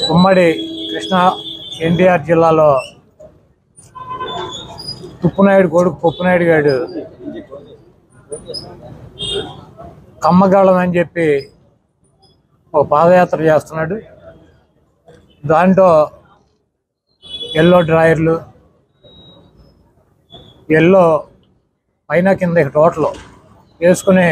ఉమ్మడి కృష్ణా ఎన్టీఆర్ జిల్లాలో తుప్పునాయుడు కొడుకు పొప్పునాయుడు గారు కమ్మగాళం అని చెప్పి ఒక పాదయాత్ర చేస్తున్నాడు దాంట్లో ఎల్లో డ్రాయర్లు ఎల్లో పైన కింద టోటల్ వేసుకుని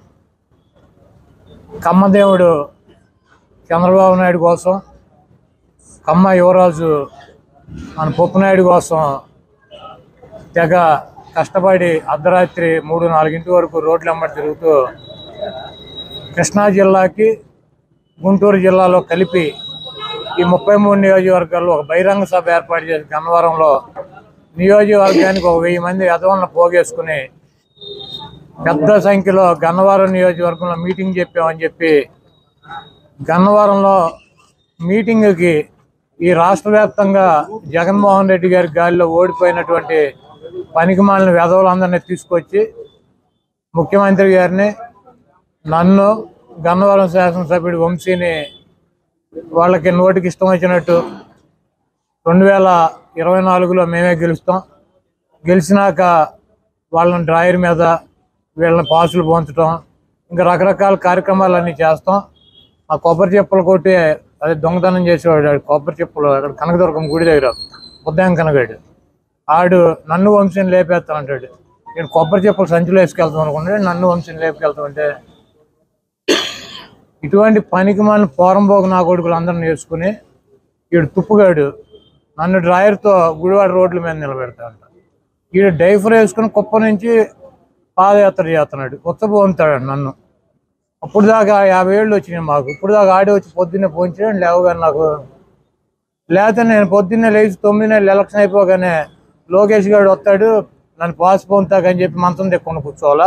కమ్మదేవుడు చంద్రబాబు నాయుడు కోసం కమ్మ యువరాజు మన పొప్పునాయుడు కోసం తెగ కష్టపడి అర్ధరాత్రి మూడు నాలుగింటి వరకు రోడ్లు అమ్మడి తిరుగుతూ కృష్ణా జిల్లాకి గుంటూరు జిల్లాలో కలిపి ఈ ముప్పై మూడు నియోజకవర్గాల్లో ఒక బహిరంగ సభ ఏర్పాటు చేసి గన్నవరంలో నియోజకవర్గానికి ఒక వెయ్యి మంది ఎదవలను పోగేసుకుని పెద్ద సంఖ్యలో గన్నవరం నియోజకవర్గంలో మీటింగ్ చెప్పామని చెప్పి గన్నవరంలో మీటింగ్కి ఈ రాష్ట్ర వ్యాప్తంగా జగన్మోహన్ రెడ్డి గారి గాలిలో ఓడిపోయినటువంటి పనికిమాలిన వెధవులందరినీ తీసుకొచ్చి ముఖ్యమంత్రి గారిని నన్ను గన్నవరం శాసనసభ్యుడు వంశీని వాళ్ళకి నోటికి ఇష్టం వచ్చినట్టు రెండు వేల ఇరవై నాలుగులో మేమే గెలుస్తాం గెలిచినాక వాళ్ళని డ్రాయర్ మీద వీళ్ళని పాసులు పోంచడం ఇంకా రకరకాల కార్యక్రమాలన్నీ చేస్తాం ఆ కొబ్బరి చెప్పులు కొట్టి అదే దొంగతనం చేసేవాడు ఆడు కొబ్బరి చెప్పులు అక్కడ కనకదుర్గం గుడి దగ్గర ఉదయం కనగాడు ఆడు నన్ను వంశీని లేపేస్తానంటాడు నేను కొబ్బరి చెప్పులు సంచులు వేసుకెళ్తాం అనుకుంటే నన్ను వంశీని లేపుకెళ్తామంటే ఇటువంటి పనికి మన పోరంబోగు నా కొడుకులు అందరిని వేసుకుని వీడు తుప్పుగాడు నన్ను డ్రాయర్తో గుడివాడ రోడ్ల మీద నిలబెడతాడంట వీడు డైఫర్ వేసుకుని కుప్ప నుంచి పాదయాత్ర చేస్తున్నాడు ఉత్తపోతాడు నన్ను అప్పుడు దాకా యాభై ఏళ్ళు వచ్చినాయి మాకు ఇప్పుడు దాకా ఆడి వచ్చి పొద్దున్నే పోయించాడు లేవగానే నాకు లేకపోతే నేను పొద్దున్నే లేచి తొమ్మిది నెలలు ఎలక్షన్ అయిపోగానే లోకేష్ గారు వస్తాడు నన్ను పాస్ పొందుతాకని చెప్పి మంచం తెక్కుని కూర్చోవాలా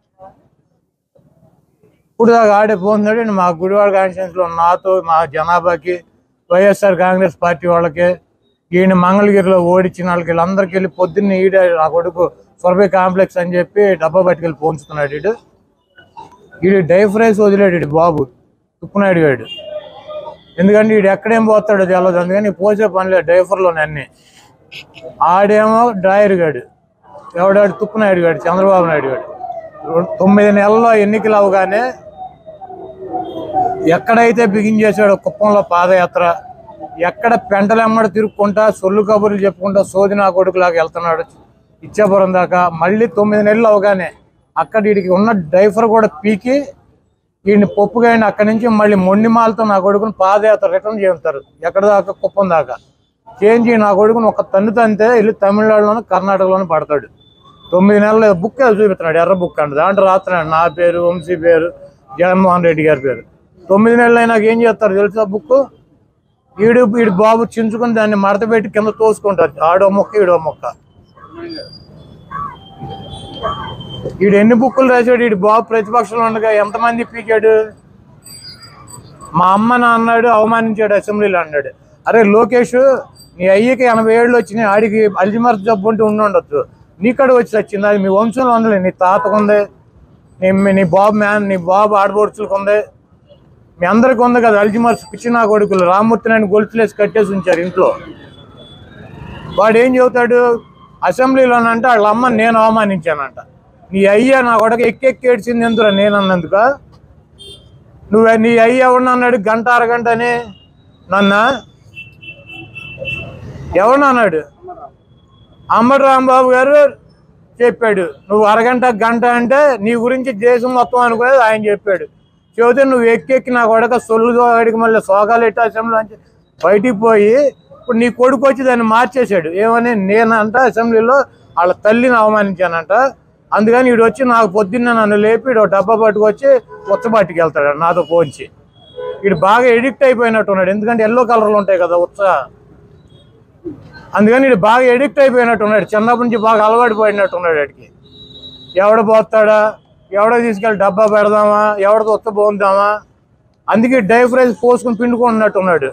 ఇప్పుడు దాకా ఆడే పోతున్నాడు నేను మా గుడివాడ కాన్స్టిట్యూన్స్ లో నాతో మా జనాభాకి వైఎస్ఆర్ కాంగ్రెస్ పార్టీ వాళ్ళకి ఈయన మంగళగిరిలో ఓడించిన వాళ్ళకి వీళ్ళందరికీ వెళ్ళి పొద్దున్నే ఈడ నా కొడుకు సొరబై కాంప్లెక్స్ అని చెప్పి డబ్బా పట్టుకెళ్ళి పోంచుతున్నాడు వీడు వీడు డైఫ్రైస్ వదిలేడు వీడు బాబు తుప్పునాయుడు గాడు ఎందుకంటే వీడు ఎక్కడేం పోతాడో తెలియదు అందుకని పోసే పనిలేదు డైఫర్లోనే అన్ని ఆడేమో డ్రాయర్ గాడు ఎవడాడు తుప్పునాయుడు గాడు చంద్రబాబు నాయుడు గాడు రెండు- తొమ్మిది నెలల్లో ఎన్నికలు అవగానే ఎక్కడైతే బిగించేశాడో కుప్పంలో పాదయాత్ర ఎక్కడ పెంటలెమ్మడి తిరుక్కుంటా సొల్లు కబుర్లు చెప్పుకుంటా సోదినా కొడుకులాగా వెళ్తున్నాడు ఇచ్చాపురం దాకా మళ్ళీ తొమ్మిది నెలలు అవగానే అక్కడ వీడికి ఉన్న డైఫర్ కూడా పీకి వీడిని పప్పుగాయని అక్కడి నుంచి మళ్ళీ మొండిమాలతో నా కొడుకుని పాదయాత్ర రిటర్న్ చేస్తారు ఎక్కడ దాకా కుప్పం దాకా చేంజ్ నా కొడుకుని ఒక తన్ను తంతే వెళ్ళి తమిళనాడులోను కర్ణాటకలోను పడతాడు తొమ్మిది నెలలు బుక్ ఏదో చూపిస్తున్నాడు ఎర్ర బుక్ అంట దాంట్లో రాస్తున్నాడు నా పేరు వంశీ పేరు జగన్మోహన్ రెడ్డి గారి పేరు తొమ్మిది నెలలు అయినాక ఏం చేస్తారు తెలుసా బుక్ ఈడు ఈడు బాబు చించుకుని దాన్ని మడత పెట్టి కింద తోసుకుంటారు ఆడో మొక్క ఈడో మొక్క ఈడు ఎన్ని బుక్కులు రాశాడు ఈడు బాబు ప్రతిపక్షంలో ఉండగా ఎంతమంది పీకాడు మా అమ్మని అన్నాడు అవమానించాడు అసెంబ్లీలో అన్నాడు అరే లోకేష్ నీ అయ్యకి ఎనభై ఏళ్ళు వచ్చినాయి ఆడికి అల్జిమర్ జబ్బు ఉంటే ఉండి ఉండొచ్చు నీకడ వచ్చి వచ్చింది అది మీ వంశంలో ఉందిలే నీ తాతకు ఉంది నీ నీ బాబు మ్యాన్ నీ బాబు ఆడబడుచులకు ఉంది మీ అందరికి ఉంది కదా అల్జిమర్స్ పిచ్చి నా కొడుకులు రామూర్తి నాయుడు గొలుసులేసి కట్టేసి ఉంచారు ఇంట్లో వాడు ఏం చెబుతాడు అసెంబ్లీలోనంటే వాళ్ళ అమ్మ నేను అవమానించానంట నీ అయ్య నా కొడుకు ఎక్కెక్కి ఏడ్చింది ఎందురా నేను అన్నందుక నువ్వు నీ అయ్య ఎవడన్నాడు గంట అరగంట అని నన్న ఎవడన్నాడు అంబటి రాంబాబు గారు చెప్పాడు నువ్వు అరగంట గంట అంటే నీ గురించి దేశం మొత్తం అనుకునేది ఆయన చెప్పాడు చెబితే నువ్వు ఎక్కెక్కి నా కొడక సొల్లు వాడికి మళ్ళీ సోగాలు ఎట్టి అసెంబ్లీ నుంచి బయటికి పోయి ఇప్పుడు నీ కొడుకు వచ్చి దాన్ని మార్చేశాడు ఏమని నేనంట అసెంబ్లీలో వాళ్ళ తల్లిని అవమానించానంట అందుకని వీడు వచ్చి నాకు పొద్దున్న నన్ను లేపి వీడు ఒక డబ్బా పట్టుకొచ్చి ఉచ్చబాటికి వెళ్తాడు నాతో పోంచి వీడు బాగా ఎడిక్ట్ అయిపోయినట్టు ఉన్నాడు ఎందుకంటే ఎల్లో కలర్లు ఉంటాయి కదా ఉచ్చ అందుకని వీడు బాగా ఎడిక్ట్ అయిపోయినట్టు ఉన్నాడు చిన్నప్పటి నుంచి బాగా అలవాటు పడినట్టు ఉన్నాడు వాడికి ఎవడ పోతాడా ఎవడ తీసుకెళ్ళి డబ్బా పెడదామా ఎవడతో ఉత్త పోందామా అందుకే డైఫ్రైజ్ పోసుకుని పిండుకుంటున్నట్టు ఉన్నాడు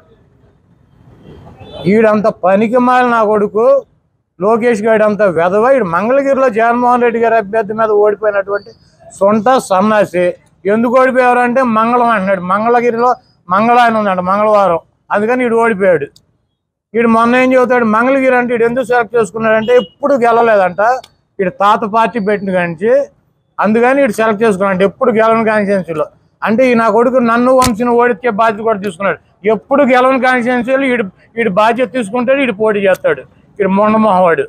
ఈడంత పనికి మాలిన నా కొడుకు లోకేష్ గారి అంత వెధవ ఈడు మంగళగిరిలో జగన్మోహన్ రెడ్డి గారి అభ్యర్థి మీద ఓడిపోయినటువంటి సొంత సన్నాసి ఎందుకు ఓడిపోయారంటే మంగళం అంటున్నాడు మంగళగిరిలో మంగళ అని ఉందంట మంగళవారం అందుకని వీడు ఓడిపోయాడు వీడు మొన్న ఏం చెబుతాడు మంగళగిరి అంటే వీడు ఎందుకు సెలెక్ట్ చేసుకున్నాడంటే ఎప్పుడు గెలలేదంట వీడు తాత పార్టీ పెట్టిన కానించి అందుకని వీడు సెలెక్ట్ చేసుకున్నాడు ఎప్పుడు గెలవని కాన్స్టిట్యున్సీలో అంటే ఈ నా కొడుకు నన్ను వంశీని ఓడిచ్చే బాధ్యత కూడా తీసుకున్నాడు ఎప్పుడు గెలవని కాన్స్టిట్యున్సీలో వీడు వీడు బాధ్యత తీసుకుంటాడు వీడు పోటీ చేస్తాడు వీడు మొండమొహవాడు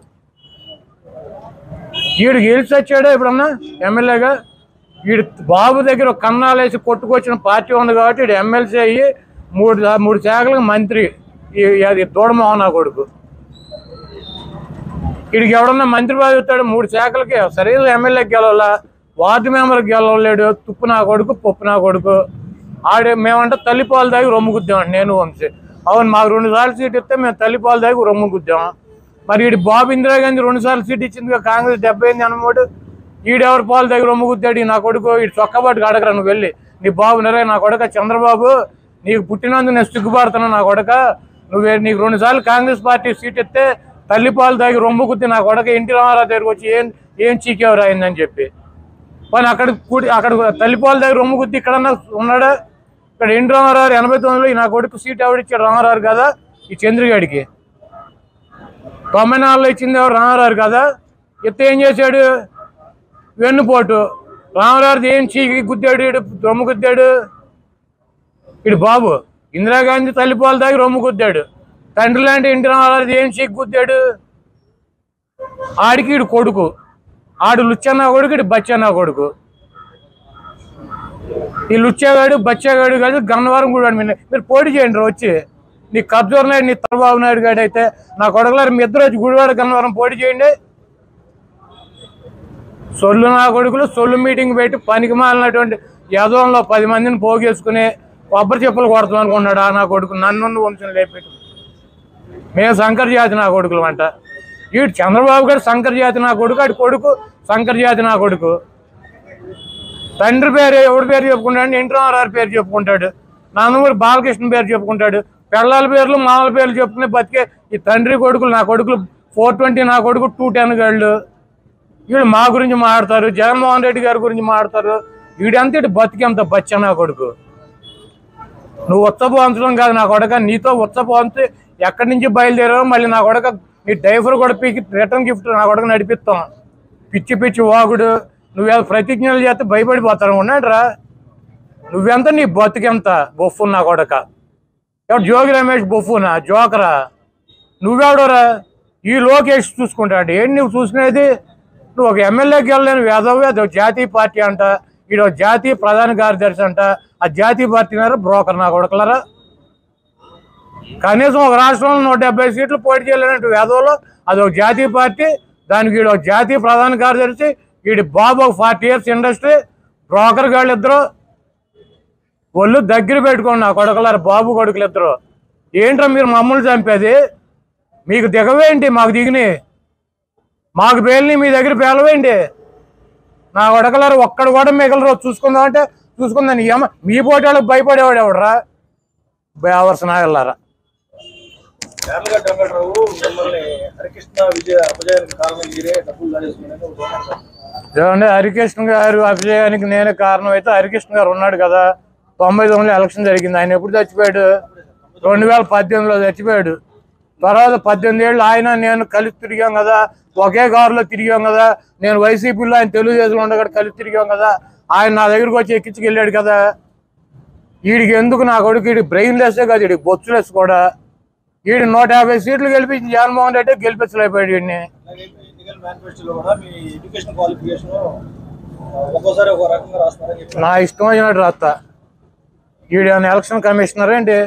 వీడు గెలిచి వచ్చాడా ఎప్పుడన్నా ఎమ్మెల్యేగా వీడు బాబు దగ్గర ఒక కన్నాలేసి కొట్టుకొచ్చిన పార్టీ ఉంది కాబట్టి వీడు ఎమ్మెల్సీ అయ్యి మూడు మూడు శాఖలకు మంత్రి ఈ- అది దూడమోహన్ నా కొడుకు వీడికి ఎవడన్నా మంత్రి బాధ్యత ఇస్తాడు మూడు శాఖలకి సరైన ఎమ్మెల్యేకి గెలవాలా వార్డు మెంబర్కి గెలవలేడు తుప్పు నా కొడుకు పప్పు నా కొడుకు ఆడే మేమంటే తల్లిపాలు దాగి రొమ్ము గుద్దాం నేను వంశీ అవును మాకు రెండు సార్లు సీట్ ఇస్తే మేము తల్లిపాలు దాగి రొమ్ము గుద్దాం మరి వీడి బాబు ఇందిరాగాంధీ రెండు సార్లు సీట్ ఇచ్చింది కదా కాంగ్రెస్ డెబ్బై ఎనిమిది అనమాట ఈడెవరు పాలు దగ్గర రొమ్ము గుద్దాడు ఈ నా కొడుకు ఈ చొక్కబాటు అడగరా నువ్వు వెళ్ళి నీ బాబు నరే నా కొడుక చంద్రబాబు నీకు పుట్టినందుకు నేను సిగ్గుపడుతున్నా నా కొడుక నువ్వు నీకు రెండు సార్లు కాంగ్రెస్ పార్టీ సీట్ ఇస్తే తల్లి పాలు తాగి రొమ్ము గుద్ది నా కొడుక ఎన్టీ రామారావు దగ్గరికి వచ్చి ఏం ఏం చీకేవరు అయిందని చెప్పి కానీ అక్కడ కూడి అక్కడ తల్లిపాల దగ్గర రొమ్ము గుద్ది ఇక్కడన్నా ఉన్నాడా ఇక్కడ ఎన్టీ రామారావు ఎనభై తొమ్మిదిలో ఈ నా కొడుకు సీట్ ఎవడిచ్చాడు రామారావు కదా ఈ చంద్రగాడికి తొంభై నాలుగులో ఇచ్చింది ఎవరు రామారావు కదా ఎత్త ఏం చేశాడు వెన్నుపోటు రామారావు ఏం చీకి గుద్దాడు ఈడు రొమ్ము గుద్దాడు ఇడు బాబు ఇందిరాగాంధీ తల్లిపాల దగ్గర రొమ్ము గుద్దాడు తండ్రి లాంటి ఎన్టీ రామారావు ఏం చీకి గుద్దాడు ఆడికి ఇడు కొడుకు ఆడు లుచ్చన్న కొడుకు ఇటు బచ్చన్న కొడుకు ఈ లుచ్చేగాడు బచ్చేగాడు కాదు గన్నవరం కూడా మీరు మీరు పోటీ చేయండి రా వచ్చి నీ కబ్జోర్ నాయుడు నీ తరబాబు నాయుడు గాడు అయితే నా కొడుకులారు మీ ఇద్దరు వచ్చి గుడివాడ గన్నవరం పోటీ చేయండి సొల్లు నా కొడుకులు సొల్లు మీటింగ్ పెట్టి పనికి మాలినటువంటి యదవంలో పది మందిని పోగేసుకుని కొబ్బరి చెప్పులు కొడతాం అనుకున్నాడు ఆ నా కొడుకు నన్ను వంశం లేపెట్టు మేము శంకర్ జాతి నా కొడుకులు అంట వీడు చంద్రబాబు గారు శంకర్ జాతి నా కొడుకు ఆడి కొడుకు శంకర్ జాతి నా కొడుకు తండ్రి పేరు ఎవడి పేరు చెప్పుకుంటాడు ఎన్టీ రామారావు పేరు చెప్పుకుంటాడు నందమూరి బాలకృష్ణ పేరు చెప్పుకుంటాడు పిల్లల పేర్లు మామల పేర్లు చెప్పుకునే బతికే ఈ తండ్రి కొడుకులు నా కొడుకులు ఫోర్ ట్వంటీ నా కొడుకు టూ టెన్ గాళ్ళు వీడు మా గురించి మాట్లాడతారు జగన్మోహన్ రెడ్డి గారి గురించి మాట్లాడతారు వీడంతా ఇటు బతికేంత బచ్చ నా కొడుకు నువ్వు ఉచ్చపోంచడం కాదు నా కొడక నీతో ఉచ్చపోంచి ఎక్కడి నుంచి బయలుదేరావు మళ్ళీ నా కొడక నీ డైఫర్ కూడా పీకి రిటర్న్ గిఫ్ట్ నా కొడక నడిపిస్తాం పిచ్చి పిచ్చి వాగుడు నువ్వేదో ప్రతిజ్ఞలు చేస్తే భయపడిపోతాను ఉన్నాడురా నువ్వెంత నీ బతుకెంత బొఫ్ఫు నా కొడక ఎవడు జోగి రమేష్ బొఫ్ఫునా జోకరా నువ్వెవడోరా ఈ లోకేష్ చూసుకుంటాడు ఏంటి నువ్వు చూసుకునేది నువ్వు ఒక ఎమ్మెల్యేకి వెళ్ళలేని వేదవ్య అది ఒక జాతీయ పార్టీ అంట ఈడ ఒక జాతీయ ప్రధాన కార్యదర్శి అంట ఆ జాతీయ పార్టీ బ్రోకర్ నా కొడకలరా కనీసం ఒక రాష్ట్రంలో నూట డెబ్బై సీట్లు పోటీ చేయలేనట్టు వేదవలో అది ఒక జాతీయ పార్టీ దానికి వీడు ఒక జాతీయ ప్రధాన కార్యదర్శి వీడి బాబు ఒక ఫార్టీ ఇయర్స్ ఇండస్ట్రీ బ్రోకర్ గాళ్ళు ఇద్దరు ఒళ్ళు దగ్గర పెట్టుకోండి నా కొడుకులారు బాబు కొడుకులు ఇద్దరు ఏంట్రా మీరు మమ్మల్ని చంపేది మీకు దిగవేంటి మాకు దిగిని మాకు పేలిని మీ దగ్గర పేలవేంటి నా కొడకలారు ఒక్కడు కూడా మిగలరు చూసుకుందాం అంటే చూసుకుందాం ఏమ మీ పోటీలకు భయపడేవాడు ఎవడరా బేవర్స్ నాగల్లారా యార్లగడ్డ వెంకటరావు మిమ్మల్ని హరికృష్ణ విజయ అపజయానికి కారణం మీరే డబ్బులు దాచేసుకున్నాక ఒక మాట చెప్పండి. ఏమంటే హరికృష్ణ గారు అభిజయానికి నేనే కారణం అయితే హరికృష్ణ గారు ఉన్నాడు కదా తొంభై తొమ్మిదిలో ఎలక్షన్ జరిగింది ఆయన ఎప్పుడు చచ్చిపోయాడు రెండు వేల పద్దెనిమిదిలో చచ్చిపోయాడు తర్వాత పద్దెనిమిది ఏళ్ళు ఆయన నేను కలిసి తిరిగాం కదా ఒకే కారులో తిరిగాం కదా నేను వైసీపీలో ఆయన తెలుగుదేశంలో ఉండగా కలిసి తిరిగాం కదా ఆయన నా దగ్గరికి వచ్చి ఎక్కించుకెళ్ళాడు కదా వీడికి ఎందుకు నా కొడుకు వీడికి బ్రెయిన్ లెస్సే కాదు వీడికి బొచ్చులెస్ కూడా వీడి నూట యాభై సీట్లు గెలిపించి జగన్మోహన్ రెడ్డి గెలిపించలేకపోయాడు వీడిని అలాగే మీ ఎన్నికల మేనిఫెస్టోలో కూడా మీ ఎడ్యుకేషన్ క్వాలిఫికేషన్ ఒక్కోసారి ఒక రకంగా రాస్తారని చెప్పి నా ఇష్టం వచ్చినట్టు రాస్తా ఈడేమైనా ఎలక్షన్ కమిషనర్ ఏంటి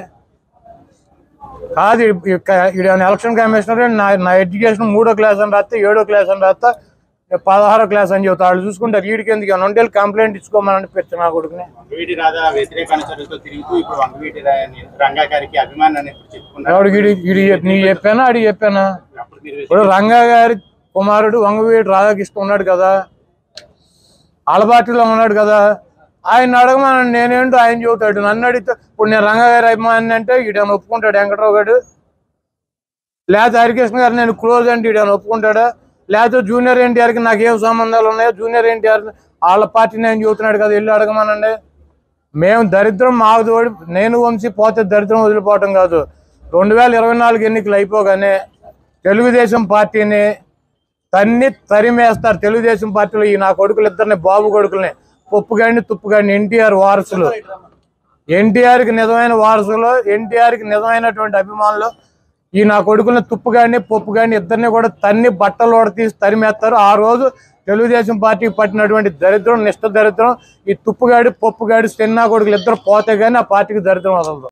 కాదు ఈడేమైనా ఎలక్షన్ కమిషనర్ ఏంటి? నా నా ఎడ్యుకేషన్ మూడో క్లాస్ అని రాస్తే ఏడో క్లాస్ అని రాస్తా పదహారో క్లాస్ అని చెబుతా వాళ్ళు చూసుకుంటారు వీడికి ఎందుకు ఏమైనా ఉంటే కంప్లైంట్ ఇచ్చుకోమని పెట్టి నా కొడుకుని వంగవీటి రాధా వ్యతిరేక అనుచరులతో తిరుగుతూ ఇప్పుడు వంగవీటి రా- రంగా గారికి అభిమానాన్ని ఇప్పుడు చెప్పుకున్నారు ఎవడు వీడి వీడి నీ చెప్పానా అడిగి చెప్పానా అప్పుడు మీరు ఇప్పుడు రంగా గారి కుమారుడు వంగవీటి రాధాకృష్ణ ఉన్నాడు కదా ఆలబాటిలో ఉన్నాడు కదా ఆయన అడగమని నేనేంటో ఆయన చెబుతాడు నన్ను అడిగితే ఇప్పుడు నేను రంగా గారి అభిమాని అంటే ఈడని ఒప్పుకుంటాడు వెంకట్రావు గారు లేకపోతే హరికృష్ణ గారు నేను క్లోజ్ అంటే ఈడని ఒప్పుకుంటాడా లేకపోతే జూనియర్ ఎన్టీఆర్కి నాకు ఏం సంబంధాలు ఉన్నాయో జూనియర్ ఎన్టీఆర్ వాళ్ళ పార్టీ నేను చెబుతున్నాడు కదా వెళ్ళి అడగమనండి మేము దరిద్రం మాకు తోడి నేను వంశీ పోతే దరిద్రం వదిలిపోవటం కాదు రెండు వేల ఇరవై నాలుగు ఎన్నికలు అయిపోగానే తెలుగుదేశం పార్టీని తన్ని తరిమేస్తారు తెలుగుదేశం పార్టీలో ఈ నా కొడుకులు ఇద్దరిని బాబు కొడుకుల్ని పప్పుగాడిని తుప్పుగాడిని ఎన్టీఆర్ వారసులు ఎన్టీఆర్కి నిజమైన వారసులు ఎన్టీఆర్కి నిజమైనటువంటి అభిమానులు ఈ నా కొడుకుల్ని తుప్పుగాడిని పప్పుగాడిని ఇద్దరిని కూడా తన్ని బట్టలు తీసి తరిమేస్తారు ఆ రోజు తెలుగుదేశం పార్టీకి పట్టినటువంటి దరిద్రం నిష్ఠ దరిద్రం ఈ తుప్పుగాడి పప్పుగాడి చిన్న కొడుకులు ఇద్దరు పోతే కానీ ఆ పార్టీకి దరిద్రం వదలదు